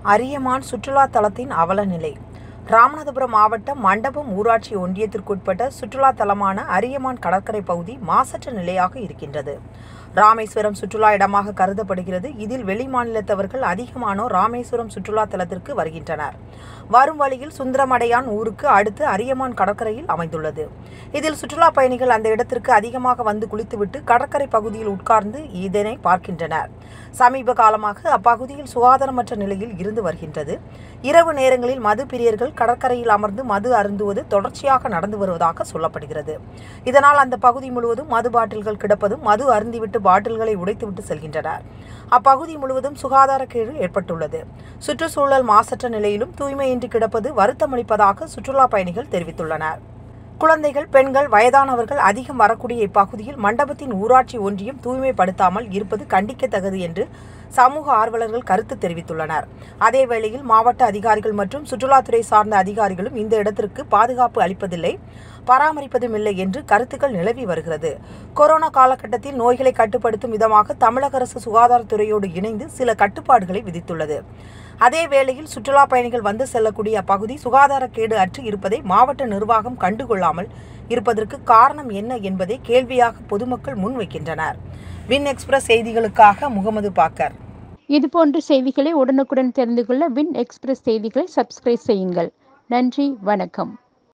அரியமான் சுற்றுலா தலத்தின் அவலநிலை ராமநாதபுரம் மாவட்டம் மண்டபம் ஊராட்சி ஒன்றியத்திற்குட்பட்ட சுற்றுலா தலமான அரியமான் கடற்கரை பகுதி மாசற்ற நிலையாக இருக்கின்றது ராமேஸ்வரம் சுற்றுலா இடமாக கருதப்படுகிறது இதில் வெளிமாநிலத்தவர்கள் அதிகமானோர் ராமேஸ்வரம் சுற்றுலா தலத்திற்கு வருகின்றனர் வரும் வழியில் சுந்தரமடையான் ஊருக்கு அடுத்து அரியமான் கடற்கரையில் அமைந்துள்ளது இதில் சுற்றுலா பயணிகள் அந்த இடத்திற்கு அதிகமாக வந்து குளித்துவிட்டு கடற்கரை பகுதியில் உட்கார்ந்து இதனை பார்க்கின்றனர் சமீப காலமாக அப்பகுதியில் சுகாதாரமற்ற நிலையில் இருந்து வருகின்றது இரவு நேரங்களில் மது பிரியர்கள் கடற்கரையில் அமர்ந்து மது அருந்துவது தொடர்ச்சியாக நடந்து வருவதாக சொல்லப்படுகிறது இதனால் அந்த பகுதி முழுவதும் மது பாட்டில்கள் கிடப்பதும் மது அருந்திவிட்டு பாட்டில்களை உடைத்துவிட்டு செல்கின்றனர் அப்பகுதி முழுவதும் சுகாதார கேடு ஏற்பட்டுள்ளது சுற்றுச்சூழல் மாசற்ற நிலையிலும் தூய்மையின்றி கிடப்பது வருத்தமளிப்பதாக சுற்றுலா பயணிகள் தெரிவித்துள்ளனர் குழந்தைகள் பெண்கள் வயதானவர்கள் அதிகம் வரக்கூடிய இப்பகுதியில் மண்டபத்தின் ஊராட்சி ஒன்றியம் தூய்மைப்படுத்தாமல் இருப்பது கண்டிக்கத்தக்கது என்று சமூக ஆர்வலர்கள் கருத்து தெரிவித்துள்ளனர் அதே வேளையில் மாவட்ட அதிகாரிகள் மற்றும் சுற்றுலாத்துறை சார்ந்த அதிகாரிகளும் இந்த இடத்திற்கு பாதுகாப்பு அளிப்பதில்லை பராமரிப்பதும் இல்லை என்று கருத்துக்கள் நிலவி வருகிறது கொரோனா காலகட்டத்தில் நோய்களை கட்டுப்படுத்தும் விதமாக தமிழக அரசு சுகாதாரத்துறையோடு இணைந்து சில கட்டுப்பாடுகளை விதித்துள்ளது அதே வேளையில் சுற்றுலா பயணிகள் வந்து செல்லக்கூடிய அப்பகுதி சுகாதாரக்கேடு அற்று இருப்பதை மாவட்ட நிர்வாகம் கண்டுகொள்ளாமல் இருப்பதற்கு காரணம் என்ன என்பதை கேள்வியாக பொதுமக்கள் முன்வைக்கின்றனர் வின் எக்ஸ்பிரஸ் செய்திகளுக்காக முகமது பாக்கர் இதுபோன்ற செய்திகளை உடனுக்குடன் தெரிந்து கொள்ள வின் எக்ஸ்பிரஸ் செய்திகளை சப்ஸ்கிரைப் செய்யுங்கள் நன்றி வணக்கம்